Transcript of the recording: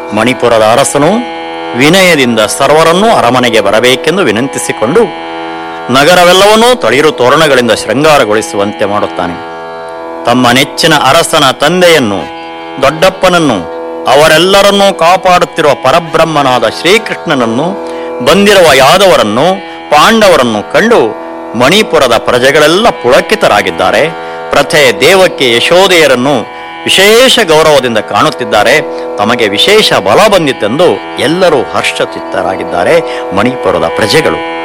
ಮಣಿಪುರದ ಅರಸನು ವಿನಯದಿಂದ ಸರ್ವರನ್ನೂ ಅರಮನೆಗೆ ಬರಬೇಕೆಂದು ವಿನಂತಿಸಿಕೊಂಡು ನಗರವೆಲ್ಲವನ್ನೂ ತಳಿರು ತೋರಣಗಳಿಂದ ಶೃಂಗಾರಗೊಳಿಸುವಂತೆ ಮಾಡುತ್ತಾನೆ ತಮ್ಮ ನೆಚ್ಚಿನ ಅರಸನ ತಂದೆಯನ್ನು ದೊಡ್ಡಪ್ಪನನ್ನು ಅವರೆಲ್ಲರನ್ನೂ ಕಾಪಾಡುತ್ತಿರುವ ಪರಬ್ರಹ್ಮನಾದ ಶ್ರೀಕೃಷ್ಣನನ್ನು ಬಂದಿರುವ ಯಾದವರನ್ನು ಪಾಂಡವರನ್ನು ಕಂಡು ಮಣಿಪುರದ ಪ್ರಜೆಗಳೆಲ್ಲ ಪುಳಕಿತರಾಗಿದ್ದಾರೆ ಪ್ರಥೆ ದೇವಕ್ಕೆ ಯಶೋದೆಯರನ್ನು ವಿಶೇಷ ಗೌರವದಿಂದ ಕಾಣುತ್ತಿದ್ದಾರೆ ತಮಗೆ ವಿಶೇಷ ಬಲ ಬಂದಿತೆಂದು ಎಲ್ಲರೂ ಹರ್ಷಚಿತ್ತರಾಗಿದ್ದಾರೆ ಮಣಿಪುರದ ಪ್ರಜೆಗಳು